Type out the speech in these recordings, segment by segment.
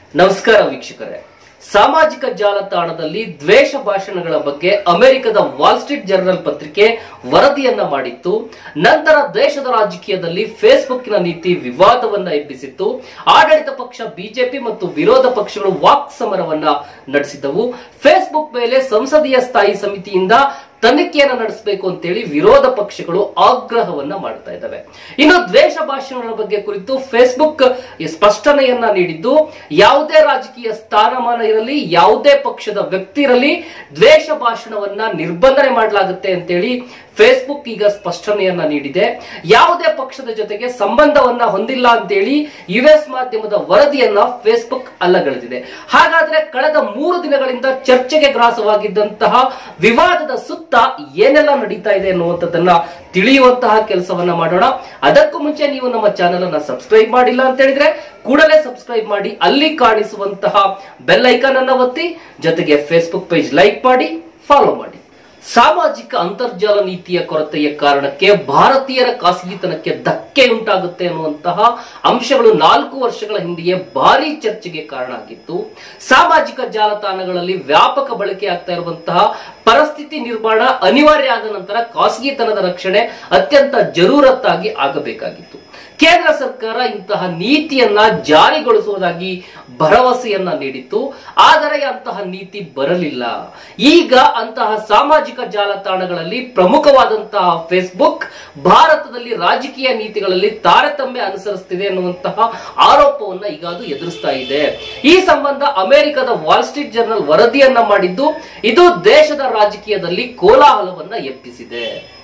ನಮಸ್ಕಾರ ವೀಕ್ಷಕರೇ ಸಾಮಾಜಿಕ ಜಾಲತಾಣದಲ್ಲಿ ದ್ವೇಷ ಭಾಷಣಗಳ ಬಗ್ಗೆ ಅಮೆರಿಕದ ವಾಲ್ ಸ್ಟ್ರೀಟ್ ಜರ್ನಲ್ ಪತ್ರಿಕೆ ವರದಿಯನ್ನ ಮಾಡಿತ್ತು ನಂತರ ದೇಶದ ರಾಜಕೀಯದಲ್ಲಿ ಫೇಸ್ಬುಕ್ನ ನೀತಿ ವಿವಾದವನ್ನ ಎಬ್ಬಿಸಿತ್ತು ಆಡಳಿತ ಪಕ್ಷ ಬಿಜೆಪಿ ಮತ್ತು ವಿರೋಧ ಪಕ್ಷಗಳು ವಾಕ್ ಸಮರವನ್ನ ನಡೆಸಿದವು ಫೇಸ್ಬುಕ್ ಮೇಲೆ ಸಂಸದೀಯ ಸ್ಥಾಯಿ ಸಮಿತಿಯಿಂದ ತನಿಖೆಯನ್ನು ನಡೆಸಬೇಕು ಅಂತೇಳಿ ವಿರೋಧ ಪಕ್ಷಗಳು ಆಗ್ರಹವನ್ನ ಮಾಡ್ತಾ ಇದ್ದಾವೆ ಇನ್ನು ದ್ವೇಷ ಭಾಷಣಗಳ ಬಗ್ಗೆ ಕುರಿತು ಫೇಸ್ಬುಕ್ ಸ್ಪಷ್ಟನೆಯನ್ನ ನೀಡಿದ್ದು ಯಾವುದೇ ರಾಜಕೀಯ ಸ್ಥಾನಮಾನ ಇರಲಿ ಯಾವುದೇ ಪಕ್ಷದ ವ್ಯಕ್ತಿ ಇರಲಿ ದ್ವೇಷ ಭಾಷಣವನ್ನ ನಿರ್ಬಂಧನೆ ಮಾಡಲಾಗುತ್ತೆ ಅಂತೇಳಿ ಫೇಸ್ಬುಕ್ ಈಗ ಸ್ಪಷ್ಟನೆಯನ್ನ ನೀಡಿದೆ ಯಾವುದೇ ಪಕ್ಷದ ಜೊತೆಗೆ ಸಂಬಂಧವನ್ನ ಹೊಂದಿಲ್ಲ ಅಂತೇಳಿ ಯುಎಸ್ ಮಾಧ್ಯಮದ ವರದಿಯನ್ನ ಫೇಸ್ಬುಕ್ ಅಲ್ಲಗಳೆದಿದೆ ಹಾಗಾದ್ರೆ ಕಳೆದ ಮೂರು ದಿನಗಳಿಂದ ಚರ್ಚೆಗೆ ಗ್ರಾಸವಾಗಿದ್ದಂತಹ ವಿವಾದದ ಸುತ್ತ ಏನೆಲ್ಲ ನಡೀತಾ ಇದೆ ಅನ್ನುವಂಥದ್ದನ್ನ ತಿಳಿಯುವಂತಹ ಕೆಲಸವನ್ನ ಮಾಡೋಣ ಅದಕ್ಕೂ ಮುಂಚೆ ನೀವು ನಮ್ಮ ಚಾನೆಲ್ ಅನ್ನ ಸಬ್ಸ್ಕ್ರೈಬ್ ಮಾಡಿಲ್ಲ ಅಂತ ಹೇಳಿದ್ರೆ ಕೂಡಲೇ ಸಬ್ಸ್ಕ್ರೈಬ್ ಮಾಡಿ ಅಲ್ಲಿ ಕಾಣಿಸುವಂತಹ ಬೆಲ್ ಐಕಾನ್ ಅನ್ನ ಒತ್ತಿ ಜೊತೆಗೆ ಫೇಸ್ಬುಕ್ ಪೇಜ್ ಲೈಕ್ ಮಾಡಿ ಫಾಲೋ ಮಾಡಿ ಸಾಮಾಜಿಕ ಅಂತರ್ಜಾಲ ನೀತಿಯ ಕೊರತೆಯ ಕಾರಣಕ್ಕೆ ಭಾರತೀಯರ ಖಾಸಗಿತನಕ್ಕೆ ಧಕ್ಕೆ ಉಂಟಾಗುತ್ತೆ ಅನ್ನುವಂತಹ ಅಂಶಗಳು ನಾಲ್ಕು ವರ್ಷಗಳ ಹಿಂದೆಯೇ ಭಾರಿ ಚರ್ಚೆಗೆ ಕಾರಣ ಆಗಿತ್ತು ಸಾಮಾಜಿಕ ಜಾಲತಾಣಗಳಲ್ಲಿ ವ್ಯಾಪಕ ಬಳಕೆ ಆಗ್ತಾ ಇರುವಂತಹ ಪರಿಸ್ಥಿತಿ ನಿರ್ಮಾಣ ಅನಿವಾರ್ಯ ಆದ ನಂತರ ಖಾಸಗಿತನದ ರಕ್ಷಣೆ ಅತ್ಯಂತ ಜರೂರತ್ತಾಗಿ ಆಗಬೇಕಾಗಿತ್ತು ಕೇಂದ್ರ ಸರ್ಕಾರ ಇಂತಹ ನೀತಿಯನ್ನ ಜಾರಿಗೊಳಿಸುವುದಾಗಿ ಭರವಸೆಯನ್ನ ನೀಡಿತ್ತು ಆದರೆ ಅಂತಹ ನೀತಿ ಬರಲಿಲ್ಲ ಈಗ ಅಂತಹ ಸಾಮಾಜಿಕ ಜಾಲತಾಣಗಳಲ್ಲಿ ಪ್ರಮುಖವಾದಂತಹ ಫೇಸ್ಬುಕ್ ಭಾರತದಲ್ಲಿ ರಾಜಕೀಯ ನೀತಿಗಳಲ್ಲಿ ತಾರತಮ್ಯ ಅನುಸರಿಸುತ್ತಿದೆ ಅನ್ನುವಂತಹ ಆರೋಪವನ್ನ ಈಗ ಅದು ಎದುರಿಸ್ತಾ ಇದೆ ಈ ಸಂಬಂಧ ಅಮೆರಿಕದ ವಾಲ್ ಸ್ಟ್ರೀಟ್ ಜರ್ನಲ್ ವರದಿಯನ್ನ ಮಾಡಿದ್ದು ಇದು ದೇಶದ ರಾಜಕೀಯದಲ್ಲಿ ಕೋಲಾಹಲವನ್ನ ಎಬ್ಬಿಸಿದೆ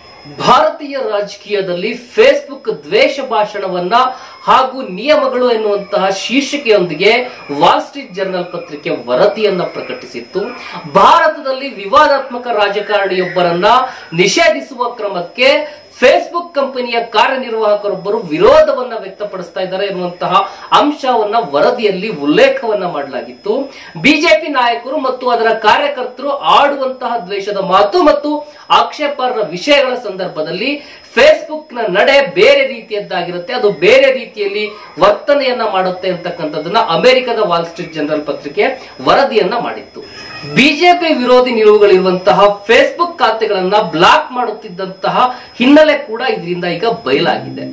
ಭಾರತೀಯ ರಾಜಕೀಯದಲ್ಲಿ ಫೇಸ್ಬುಕ್ ದ್ವೇಷ ಭಾಷಣವನ್ನ ಹಾಗೂ ನಿಯಮಗಳು ಎನ್ನುವಂತಹ ಶೀರ್ಷಿಕೆಯೊಂದಿಗೆ ವಾಲ್ ಸ್ಟ್ರೀಟ್ ಜರ್ನಲ್ ಪತ್ರಿಕೆ ವರದಿಯನ್ನ ಪ್ರಕಟಿಸಿತ್ತು ಭಾರತದಲ್ಲಿ ವಿವಾದಾತ್ಮಕ ರಾಜಕಾರಣಿಯೊಬ್ಬರನ್ನ ನಿಷೇಧಿಸುವ ಕ್ರಮಕ್ಕೆ ಫೇಸ್ಬುಕ್ ಕಂಪನಿಯ ಕಾರ್ಯನಿರ್ವಾಹಕರೊಬ್ಬರು ವಿರೋಧವನ್ನ ವ್ಯಕ್ತಪಡಿಸ್ತಾ ಇದ್ದಾರೆ ಎನ್ನುವಂತಹ ಅಂಶವನ್ನ ವರದಿಯಲ್ಲಿ ಉಲ್ಲೇಖವನ್ನ ಮಾಡಲಾಗಿತ್ತು ಬಿಜೆಪಿ ನಾಯಕರು ಮತ್ತು ಅದರ ಕಾರ್ಯಕರ್ತರು ಆಡುವಂತಹ ದ್ವೇಷದ ಮಾತು ಮತ್ತು ಆಕ್ಷೇಪಾರ್ಹ ವಿಷಯಗಳ ಸಂದರ್ಭದಲ್ಲಿ ಫೇಸ್ಬುಕ್ ನ ನಡೆ ಬೇರೆ ರೀತಿಯದ್ದಾಗಿರುತ್ತೆ ಅದು ಬೇರೆ ರೀತಿಯಲ್ಲಿ ವರ್ತನೆಯನ್ನ ಮಾಡುತ್ತೆ ಅಂತಕ್ಕಂಥದ್ದನ್ನ ಅಮೆರಿಕದ ವಾಲ್ ಸ್ಟ್ರೀಟ್ ಜನರಲ್ ಪತ್ರಿಕೆ ವರದಿಯನ್ನ ಮಾಡಿತ್ತು ಬಿಜೆಪಿ ವಿರೋಧಿ ನಿಲುವುಗಳಿರುವಂತಹ ಫೇಸ್ಬುಕ್ ಖಾತೆಗಳನ್ನ ಬ್ಲಾಕ್ ಮಾಡುತ್ತಿದ್ದಂತಹ ಹಿನ್ನೆಲೆ ಕೂಡ ಇದರಿಂದ ಈಗ ಬಯಲಾಗಿದೆ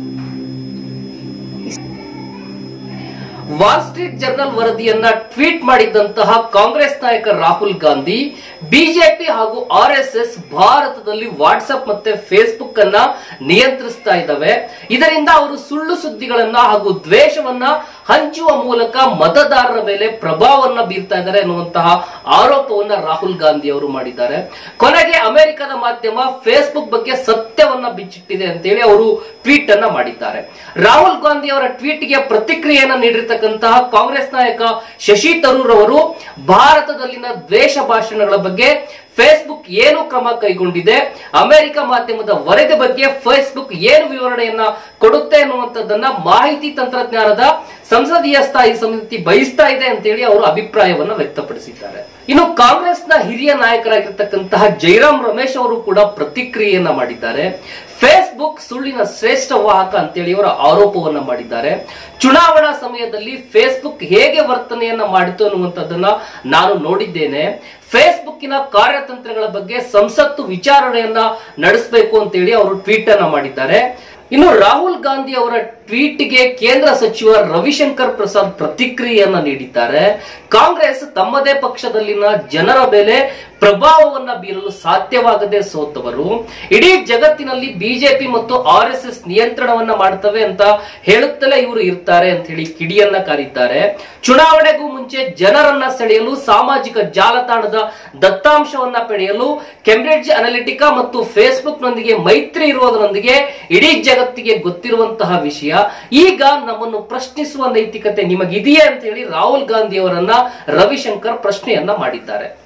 ವಾಲ್ ಸ್ಟ್ರೀಟ್ ಜರ್ನಲ್ ವರದಿಯನ್ನ ಟ್ವೀಟ್ ಮಾಡಿದ್ದಂತಹ ಕಾಂಗ್ರೆಸ್ ನಾಯಕ ರಾಹುಲ್ ಗಾಂಧಿ ಬಿಜೆಪಿ ಹಾಗೂ ಆರ್ ಎಸ್ ಎಸ್ ಭಾರತದಲ್ಲಿ ವಾಟ್ಸ್ಆಪ್ ಮತ್ತೆ ಫೇಸ್ಬುಕ್ ಅನ್ನ ನಿಯಂತ್ರಿಸ್ತಾ ಇದ್ದಾವೆ ಇದರಿಂದ ಅವರು ಸುಳ್ಳು ಸುದ್ದಿಗಳನ್ನ ಹಾಗೂ ದ್ವೇಷವನ್ನ ಹಂಚುವ ಮೂಲಕ ಮತದಾರರ ಮೇಲೆ ಪ್ರಭಾವವನ್ನ ಬೀರ್ತಾ ಇದ್ದಾರೆ ಅನ್ನುವಂತಹ ಆರೋಪವನ್ನ ರಾಹುಲ್ ಗಾಂಧಿ ಅವರು ಮಾಡಿದ್ದಾರೆ ಕೊನೆಗೆ ಅಮೆರಿಕದ ಮಾಧ್ಯಮ ಫೇಸ್ಬುಕ್ ಬಗ್ಗೆ ಸತ್ಯವನ್ನ ಬಿಚ್ಚಿಟ್ಟಿದೆ ಅಂತೇಳಿ ಅವರು ಟ್ವೀಟ್ ಅನ್ನ ಮಾಡಿದ್ದಾರೆ ರಾಹುಲ್ ಗಾಂಧಿ ಅವರ ಟ್ವೀಟ್ಗೆ ಪ್ರತಿಕ್ರಿಯೆಯನ್ನ ನೀಡಿರ್ತಕ್ಕಂತಹ ಕಾಂಗ್ರೆಸ್ ನಾಯಕ ಶಶಿ ತರೂರ್ ಅವರು ಭಾರತದಲ್ಲಿನ ದ್ವೇಷ ಭಾಷಣಗಳ ಬಗ್ಗೆ ಫೇಸ್ಬುಕ್ ಏನು ಕ್ರಮ ಕೈಗೊಂಡಿದೆ ಅಮೆರಿಕ ಮಾಧ್ಯಮದ ವರದಿ ಬಗ್ಗೆ ಫೇಸ್ಬುಕ್ ಏನು ವಿವರಣೆಯನ್ನ ಕೊಡುತ್ತೆ ಅನ್ನುವಂಥದ್ದನ್ನ ಮಾಹಿತಿ ತಂತ್ರಜ್ಞಾನದ ಸಂಸದೀಯ ಸ್ಥಾಯಿ ಸಮಿತಿ ಬಯಸ್ತಾ ಇದೆ ಅಂತೇಳಿ ಅವರು ಅಭಿಪ್ರಾಯವನ್ನ ವ್ಯಕ್ತಪಡಿಸಿದ್ದಾರೆ ಇನ್ನು ಕಾಂಗ್ರೆಸ್ನ ಹಿರಿಯ ನಾಯಕರಾಗಿರ್ತಕ್ಕಂತಹ ಜೈರಾಮ್ ರಮೇಶ್ ಅವರು ಕೂಡ ಪ್ರತಿಕ್ರಿಯೆಯನ್ನ ಮಾಡಿದ್ದಾರೆ ಫೇಸ್ಬುಕ್ ಸುಳ್ಳಿನ ಶ್ರೇಷ್ಠ ವಾಹಕ ಅಂತೇಳಿ ಅವರ ಆರೋಪವನ್ನ ಮಾಡಿದ್ದಾರೆ ಚುನಾವಣಾ ಸಮಯದಲ್ಲಿ ಫೇಸ್ಬುಕ್ ಹೇಗೆ ವರ್ತನೆಯನ್ನ ಮಾಡಿತು ಅನ್ನುವಂಥದ್ದನ್ನ ನಾನು ನೋಡಿದ್ದೇನೆ ಫೇಸ್ಬುಕ್ಕಿನ ಕಾರ್ಯತಂತ್ರಗಳ ಬಗ್ಗೆ ಸಂಸತ್ತು ವಿಚಾರಣೆಯನ್ನ ನಡೆಸಬೇಕು ಅಂತೇಳಿ ಅವರು ಟ್ವೀಟ್ ಅನ್ನ ಮಾಡಿದ್ದಾರೆ ಇನ್ನು ರಾಹುಲ್ ಗಾಂಧಿ ಅವರ ಟ್ವೀಟ್ಗೆ ಕೇಂದ್ರ ಸಚಿವ ರವಿಶಂಕರ್ ಪ್ರಸಾದ್ ಪ್ರತಿಕ್ರಿಯೆಯನ್ನ ನೀಡಿದ್ದಾರೆ ಕಾಂಗ್ರೆಸ್ ತಮ್ಮದೇ ಪಕ್ಷದಲ್ಲಿನ ಜನರ ಮೇಲೆ ಪ್ರಭಾವವನ್ನ ಬೀರಲು ಸಾಧ್ಯವಾಗದೆ ಸೋತವರು ಇಡೀ ಜಗತ್ತಿನಲ್ಲಿ ಬಿಜೆಪಿ ಮತ್ತು ಆರ್ ಎಸ್ ಎಸ್ ನಿಯಂತ್ರಣವನ್ನ ಮಾಡ್ತವೆ ಅಂತ ಹೇಳುತ್ತಲೇ ಇವರು ಇರ್ತಾರೆ ಅಂತ ಹೇಳಿ ಕಿಡಿಯನ್ನ ಕಾರಿದ್ದಾರೆ ಚುನಾವಣೆಗೂ ಮುಂಚೆ ಜನರನ್ನ ಸೆಳೆಯಲು ಸಾಮಾಜಿಕ ಜಾಲತಾಣದ ದತ್ತಾಂಶವನ್ನ ಪಡೆಯಲು ಕೆಂಬ್ರಿಡ್ಜ್ ಅನಾಲಿಟಿಕಾ ಮತ್ತು ಫೇಸ್ಬುಕ್ ನೊಂದಿಗೆ ಮೈತ್ರಿ ಇರುವುದರೊಂದಿಗೆ ಇಡೀ ಜಗತ್ತಿಗೆ ಗೊತ್ತಿರುವಂತಹ ವಿಷಯ ಈಗ ನಮ್ಮನ್ನು ಪ್ರಶ್ನಿಸುವ ನೈತಿಕತೆ ನಿಮಗಿದೆಯೇ ಅಂತ ಹೇಳಿ ರಾಹುಲ್ ಗಾಂಧಿ ಅವರನ್ನ ರವಿಶಂಕರ್ ಪ್ರಶ್ನೆಯನ್ನ ಮಾಡಿದ್ದಾರೆ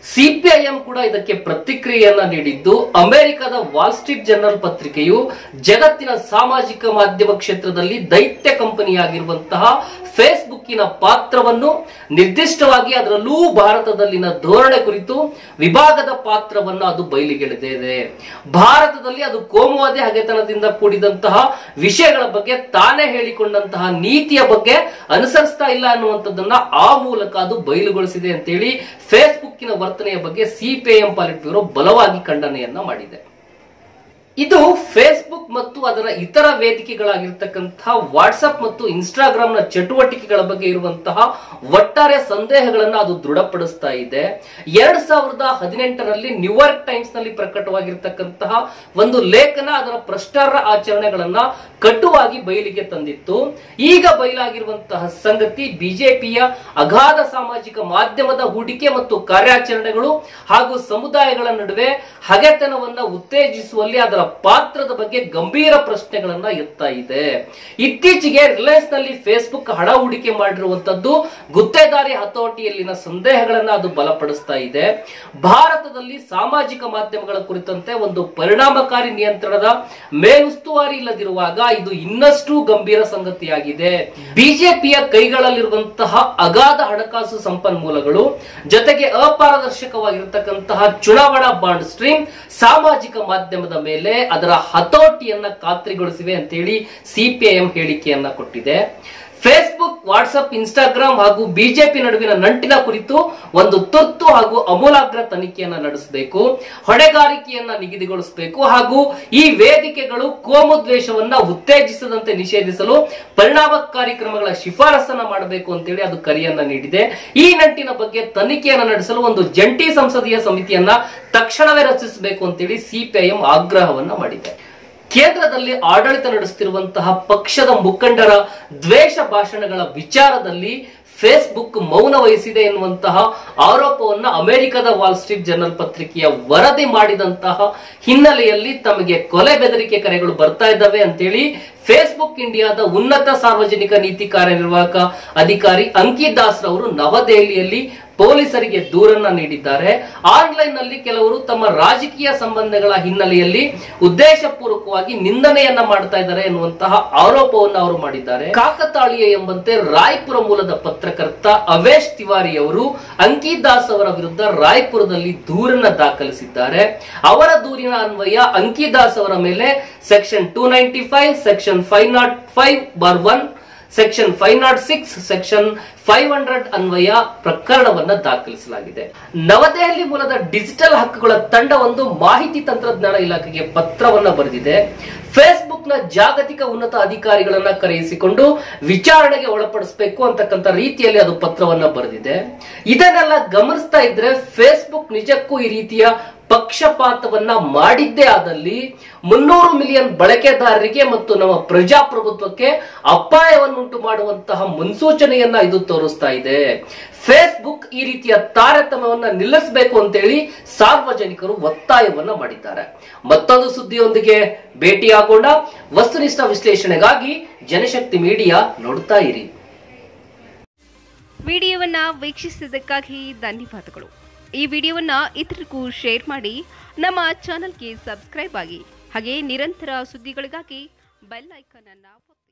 ಸಿಪಿಐಎಂ ಕೂಡ ಇದಕ್ಕೆ ಪ್ರತಿಕ್ರಿಯೆಯನ್ನ ನೀಡಿದ್ದು ಅಮೆರಿಕದ ವಾಲ್ ಸ್ಟ್ರೀಟ್ ಜರ್ನಲ್ ಪತ್ರಿಕೆಯು ಜಗತ್ತಿನ ಸಾಮಾಜಿಕ ಮಾಧ್ಯಮ ಕ್ಷೇತ್ರದಲ್ಲಿ ದೈತ್ಯ ಕಂಪನಿಯಾಗಿರುವಂತಹ ಫೇಸ್ಬುಕ್ಕಿನ ಪಾತ್ರವನ್ನು ನಿರ್ದಿಷ್ಟವಾಗಿ ಅದರಲ್ಲೂ ಭಾರತದಲ್ಲಿನ ಧೋರಣೆ ಕುರಿತು ವಿಭಾಗದ ಪಾತ್ರವನ್ನು ಅದು ಬಯಲಿಗೆಳೆದಿದೆ ಭಾರತದಲ್ಲಿ ಅದು ಕೋಮುವಾದಿ ಹಗೆತನದಿಂದ ಕೂಡಿದಂತಹ ವಿಷಯಗಳ ಬಗ್ಗೆ ತಾನೇ ಹೇಳಿಕೊಂಡಂತಹ ನೀತಿಯ ಬಗ್ಗೆ ಅನುಸರಿಸ್ತಾ ಇಲ್ಲ ಅನ್ನುವಂಥದ್ದನ್ನ ಆ ಮೂಲಕ ಅದು ಬಯಲುಗೊಳಿಸಿದೆ ಅಂತೇಳಿ ಫೇಸ್ಬುಕ್ಕಿನ ವರ್ತನೆಯ ಬಗ್ಗೆ ಸಿಪಿಐಎಂ ಪಾಲಿಟ್ ಬ್ಯೂರೋ ಬಲವಾಗಿ ಖಂಡನೆಯನ್ನ ಮಾಡಿದೆ ಇದು ಫೇಸ್ಬುಕ್ ಮತ್ತು ಅದರ ಇತರ ವೇದಿಕೆಗಳಾಗಿರ್ತಕ್ಕಂತಹ ವಾಟ್ಸ್ಆಪ್ ಮತ್ತು ಇನ್ಸ್ಟಾಗ್ರಾಮ್ ನ ಚಟುವಟಿಕೆಗಳ ಬಗ್ಗೆ ಇರುವಂತಹ ಒಟ್ಟಾರೆ ಸಂದೇಹಗಳನ್ನ ಅದು ದೃಢಪಡಿಸ್ತಾ ಇದೆ ಎರಡ್ ಸಾವಿರದ ಹದಿನೆಂಟರಲ್ಲಿ ನ್ಯೂಯಾರ್ಕ್ ಟೈಮ್ಸ್ ನಲ್ಲಿ ಪ್ರಕಟವಾಗಿರ್ತಕ್ಕಂತಹ ಒಂದು ಲೇಖನ ಅದರ ಭ್ರಷ್ಟಾಚಾರ ಆಚರಣೆಗಳನ್ನ ಕಟುವಾಗಿ ಬಯಲಿಗೆ ತಂದಿತ್ತು ಈಗ ಬಯಲಾಗಿರುವಂತಹ ಸಂಗತಿ ಬಿಜೆಪಿಯ ಅಗಾಧ ಸಾಮಾಜಿಕ ಮಾಧ್ಯಮದ ಹೂಡಿಕೆ ಮತ್ತು ಕಾರ್ಯಾಚರಣೆಗಳು ಹಾಗೂ ಸಮುದಾಯಗಳ ನಡುವೆ ಹಗೆತನವನ್ನ ಉತ್ತೇಜಿಸುವಲ್ಲಿ ಅದರ ಪಾತ್ರದ ಬಗ್ಗೆ ಗಂಭೀರ ಪ್ರಶ್ನೆಗಳನ್ನ ಎತ್ತಾ ಇದೆ ಇತ್ತೀಚೆಗೆ ರಿಲಯನ್ಸ್ ನಲ್ಲಿ ಫೇಸ್ಬುಕ್ ಹಣ ಹೂಡಿಕೆ ಮಾಡಿರುವಂತದ್ದು ಗುತ್ತೇದಾರಿ ಹತೋಟಿಯಲ್ಲಿನ ಸಂದೇಹಗಳನ್ನ ಅದು ಬಲಪಡಿಸ್ತಾ ಇದೆ ಭಾರತದಲ್ಲಿ ಸಾಮಾಜಿಕ ಮಾಧ್ಯಮಗಳ ಕುರಿತಂತೆ ಒಂದು ಪರಿಣಾಮಕಾರಿ ನಿಯಂತ್ರಣದ ಮೇಲುಸ್ತುವಾರಿ ಇಲ್ಲದಿರುವಾಗ ಇದು ಇನ್ನಷ್ಟು ಗಂಭೀರ ಸಂಗತಿಯಾಗಿದೆ ಬಿಜೆಪಿಯ ಕೈಗಳಲ್ಲಿರುವಂತಹ ಅಗಾಧ ಹಣಕಾಸು ಸಂಪನ್ಮೂಲಗಳು ಜೊತೆಗೆ ಅಪಾರದರ್ಶಕವಾಗಿರತಕ್ಕಂತಹ ಚುನಾವಣಾ ಬಾಂಡ್ ಸ್ಟ್ರೀಮ್ ಸಾಮಾಜಿಕ ಮಾಧ್ಯಮದ ಮೇಲೆ ಅದರ ಹತೋಟಿಯನ್ನ ಖಾತ್ರಿಗೊಳಿಸಿವೆ ಅಂತೇಳಿ ಸಿಪಿಐಎಂ ಹೇಳಿಕೆಯನ್ನ ಕೊಟ್ಟಿದೆ ಫೇಸ್ಬುಕ್ ವಾಟ್ಸ್ಆಪ್ ಇನ್ಸ್ಟಾಗ್ರಾಮ್ ಹಾಗೂ ಬಿಜೆಪಿ ನಡುವಿನ ನಂಟಿನ ಕುರಿತು ಒಂದು ತುರ್ತು ಹಾಗೂ ಅಮೂಲಾಗ್ರ ತನಿಖೆಯನ್ನ ನಡೆಸಬೇಕು ಹೊಣೆಗಾರಿಕೆಯನ್ನ ನಿಗದಿಗೊಳಿಸಬೇಕು ಹಾಗೂ ಈ ವೇದಿಕೆಗಳು ಕೋಮು ದ್ವೇಷವನ್ನ ಉತ್ತೇಜಿಸದಂತೆ ನಿಷೇಧಿಸಲು ಪರಿಣಾಮಕಾರಿ ಕ್ರಮಗಳ ಶಿಫಾರಸನ್ನ ಮಾಡಬೇಕು ಅಂತೇಳಿ ಅದು ಕರೆಯನ್ನ ನೀಡಿದೆ ಈ ನಂಟಿನ ಬಗ್ಗೆ ತನಿಖೆಯನ್ನ ನಡೆಸಲು ಒಂದು ಜಂಟಿ ಸಂಸದೀಯ ಸಮಿತಿಯನ್ನ ತಕ್ಷಣವೇ ರಚಿಸಬೇಕು ಅಂತೇಳಿ ಸಿಪಿಐಎಂ ಆಗ್ರಹವನ್ನ ಮಾಡಿದೆ ಕೇಂದ್ರದಲ್ಲಿ ಆಡಳಿತ ನಡೆಸುತ್ತಿರುವಂತಹ ಪಕ್ಷದ ಮುಖಂಡರ ದ್ವೇಷ ಭಾಷಣಗಳ ವಿಚಾರದಲ್ಲಿ ಫೇಸ್ಬುಕ್ ಮೌನ ವಹಿಸಿದೆ ಎನ್ನುವಂತಹ ಆರೋಪವನ್ನ ಅಮೆರಿಕದ ವಾಲ್ ಸ್ಟ್ರೀಟ್ ಜರ್ನಲ್ ಪತ್ರಿಕೆಯ ವರದಿ ಮಾಡಿದಂತಹ ಹಿನ್ನೆಲೆಯಲ್ಲಿ ತಮಗೆ ಕೊಲೆ ಬೆದರಿಕೆ ಕರೆಗಳು ಬರ್ತಾ ಇದ್ದಾವೆ ಅಂತೇಳಿ ಫೇಸ್ಬುಕ್ ಇಂಡಿಯಾದ ಉನ್ನತ ಸಾರ್ವಜನಿಕ ನೀತಿ ಕಾರ್ಯನಿರ್ವಾಹಕ ಅಧಿಕಾರಿ ಅಂಕಿತ್ ದಾಸ್ ರವರು ನವದೆಹಲಿಯಲ್ಲಿ ಪೊಲೀಸರಿಗೆ ದೂರನ್ನ ನೀಡಿದ್ದಾರೆ ಆನ್ಲೈನ್ ನಲ್ಲಿ ಕೆಲವರು ತಮ್ಮ ರಾಜಕೀಯ ಸಂಬಂಧಗಳ ಹಿನ್ನೆಲೆಯಲ್ಲಿ ಉದ್ದೇಶಪೂರ್ವಕವಾಗಿ ನಿಂದನೆಯನ್ನ ಮಾಡ್ತಾ ಇದ್ದಾರೆ ಎನ್ನುವಂತಹ ಆರೋಪವನ್ನು ಅವರು ಮಾಡಿದ್ದಾರೆ ಕಾಕತಾಳೀಯ ಎಂಬಂತೆ ರಾಯ್ಪುರ ಮೂಲದ ಪತ್ರಕರ್ತ ಅವೇಶ್ ತಿವಾರಿ ಅವರು ಅಂಕಿತ್ ದಾಸ್ ಅವರ ವಿರುದ್ಧ ರಾಯ್ಪುರದಲ್ಲಿ ದೂರನ್ನ ದಾಖಲಿಸಿದ್ದಾರೆ ಅವರ ದೂರಿನ ಅನ್ವಯ ಅಂಕಿತ್ ದಾಸ್ ಅವರ ಮೇಲೆ section two ninety five section five nought five bar one section five nought six section five hundred ಅನ್ವಯ ಪ್ರಕರಣವನ್ನ ದಾಖಲಿಸಲಾಗಿದೆ ನವದೆಹಲಿ ಮೂಲದ ಡಿಜಿಟಲ್ ಹಕ್ಕುಗಳ ತಂಡವೊಂದು ಮಾಹಿತಿ ತಂತ್ರಜ್ಞಾನ ಇಲಾಖೆಗೆ ಪತ್ರವನ್ನ ಬರೆದಿದೆ ಫೇಸ್ಬುಕ್ ನ ಜಾಗತಿಕ ಉನ್ನತ ಅಧಿಕಾರಿಗಳನ್ನ ಕರೆಯಿಸಿಕೊಂಡು ವಿಚಾರಣೆಗೆ ಒಳಪಡಿಸಬೇಕು ಅಂತಕ್ಕಂಥ ರೀತಿಯಲ್ಲಿ ಅದು ಪತ್ರವನ್ನ ಬರೆದಿದೆ ಇದನ್ನೆಲ್ಲ ಗಮನಿಸ್ತಾ ಇದ್ರೆ ಫೇಸ್ಬುಕ್ ನಿಜಕ್ಕೂ ಈ ರೀತಿಯ ಪಕ್ಷಪಾತವನ್ನ ಮಾಡಿದ್ದೇ ಆದಲ್ಲಿ ಮುನ್ನೂರು ಮಿಲಿಯನ್ ಬಳಕೆದಾರರಿಗೆ ಮತ್ತು ನಮ್ಮ ಪ್ರಜಾಪ್ರಭುತ್ವಕ್ಕೆ ಅಪಾಯವನ್ನುಂಟು ಮಾಡುವಂತಹ ಮುನ್ಸೂಚನೆಯನ್ನ ಇದು ತೋರಿಸ್ತಾ ಇದೆ ಫೇಸ್ಬುಕ್ ಈ ರೀತಿಯ ತಾರತಮ್ಯವನ್ನ ನಿಲ್ಲಿಸಬೇಕು ಅಂತೇಳಿ ಸಾರ್ವಜನಿಕರು ಒತ್ತಾಯವನ್ನ ಮಾಡಿದ್ದಾರೆ ಮತ್ತೊಂದು ಸುದ್ದಿಯೊಂದಿಗೆ ಭೇಟಿಯಾಗೋಣ ವಸ್ತುನಿಷ್ಠ ವಿಶ್ಲೇಷಣೆಗಾಗಿ ಜನಶಕ್ತಿ ಮೀಡಿಯಾ ನೋಡ್ತಾ ಇರಿ ವಿಡಿಯೋವನ್ನು ವೀಕ್ಷಿಸಿದ್ದಕ್ಕಾಗಿ ಧನ್ಯವಾದಗಳು ಈ ವಿಡಿಯೋವನ್ನು ಇತರರಿಗೂ ಶೇರ್ ಮಾಡಿ ನಮ್ಮ ಚಾನಲ್ಗೆ ಸಬ್ಸ್ಕ್ರೈಬ್ ಆಗಿ ಹಾಗೆ ನಿರಂತರ ಸುದ್ದಿಗಳಿಗಾಗಿ ಬೆಲ್ ಐಕಾನ್ ಅನ್ನು